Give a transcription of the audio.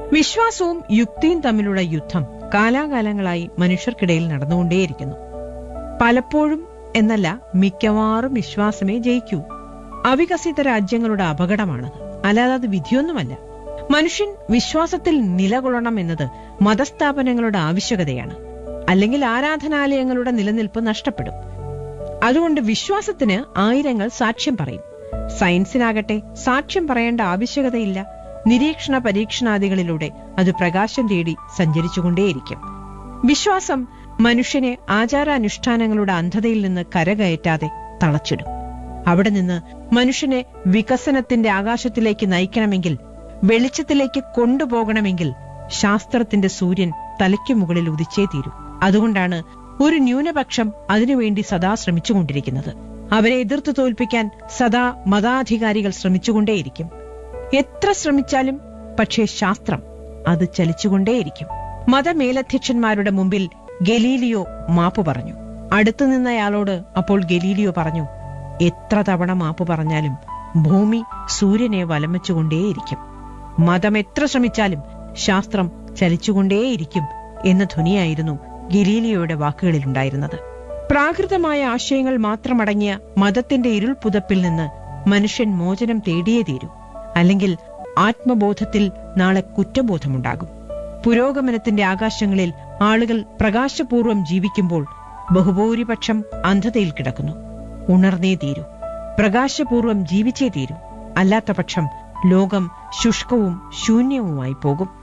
വിശ്വാസവും യുക്തിയും തമ്മിലുള്ള യുദ്ധം കാലാകാലങ്ങളായി മനുഷ്യർക്കിടയിൽ നടന്നുകൊണ്ടേയിരിക്കുന്നു പലപ്പോഴും എന്നല്ല മിക്കവാറും വിശ്വാസമേ ജയിക്കൂ അവികസിത രാജ്യങ്ങളുടെ അപകടമാണത് അല്ലാതെ അത് വിധിയൊന്നുമല്ല മനുഷ്യൻ വിശ്വാസത്തിൽ നിലകൊള്ളണം എന്നത് മതസ്ഥാപനങ്ങളുടെ ആവശ്യകതയാണ് അല്ലെങ്കിൽ ആരാധനാലയങ്ങളുടെ നിലനിൽപ്പ് നഷ്ടപ്പെടും അതുകൊണ്ട് വിശ്വാസത്തിന് ആയിരങ്ങൾ സാക്ഷ്യം പറയും സയൻസിനാകട്ടെ സാക്ഷ്യം പറയേണ്ട ആവശ്യകതയില്ല നിരീക്ഷണ പരീക്ഷണാദികളിലൂടെ അത് പ്രകാശം തേടി സഞ്ചരിച്ചുകൊണ്ടേയിരിക്കും വിശ്വാസം മനുഷ്യനെ ആചാരാനുഷ്ഠാനങ്ങളുടെ അന്ധതയിൽ നിന്ന് കരകയറ്റാതെ തളച്ചിടും അവിടെ നിന്ന് മനുഷ്യനെ വികസനത്തിന്റെ ആകാശത്തിലേക്ക് നയിക്കണമെങ്കിൽ വെളിച്ചത്തിലേക്ക് കൊണ്ടുപോകണമെങ്കിൽ ശാസ്ത്രത്തിന്റെ സൂര്യൻ തലയ്ക്ക് മുകളിൽ ഉദിച്ചേ തീരൂ അതുകൊണ്ടാണ് ഒരു ന്യൂനപക്ഷം അതിനുവേണ്ടി സദാ ശ്രമിച്ചുകൊണ്ടിരിക്കുന്നത് അവരെ എതിർത്ത് തോൽപ്പിക്കാൻ സദാ മതാധികാരികൾ ശ്രമിച്ചുകൊണ്ടേയിരിക്കും എത്ര ശ്രമിച്ചാലും പക്ഷേ ശാസ്ത്രം അത് ചലിച്ചുകൊണ്ടേയിരിക്കും മതമേലധ്യക്ഷന്മാരുടെ മുമ്പിൽ ഗലീലിയോ മാപ്പ് പറഞ്ഞു അടുത്തു നിന്നയാളോട് അപ്പോൾ ഗലീലിയോ പറഞ്ഞു എത്ര തവണ മാപ്പ് പറഞ്ഞാലും ഭൂമി സൂര്യനെ വലം വെച്ചുകൊണ്ടേയിരിക്കും മതം എത്ര ശ്രമിച്ചാലും ശാസ്ത്രം ചലിച്ചുകൊണ്ടേയിരിക്കും എന്ന ധ്വനിയായിരുന്നു ഗലീലിയോയുടെ വാക്കുകളിലുണ്ടായിരുന്നത് പ്രാകൃതമായ ആശയങ്ങൾ മാത്രമടങ്ങിയ മതത്തിന്റെ ഇരുൾ പുതപ്പിൽ നിന്ന് മനുഷ്യൻ മോചനം തേടിയേ തീരൂ അല്ലെങ്കിൽ ആത്മബോധത്തിൽ നാളെ കുറ്റബോധമുണ്ടാകും പുരോഗമനത്തിന്റെ ആകാശങ്ങളിൽ ആളുകൾ പ്രകാശപൂർവം ജീവിക്കുമ്പോൾ ബഹുഭൂരിപക്ഷം അന്ധതയിൽ കിടക്കുന്നു ഉണർന്നേ തീരൂ പ്രകാശപൂർവം ജീവിച്ചേ തീരൂ അല്ലാത്ത പക്ഷം ലോകം ശുഷ്കവും ശൂന്യവുമായി പോകും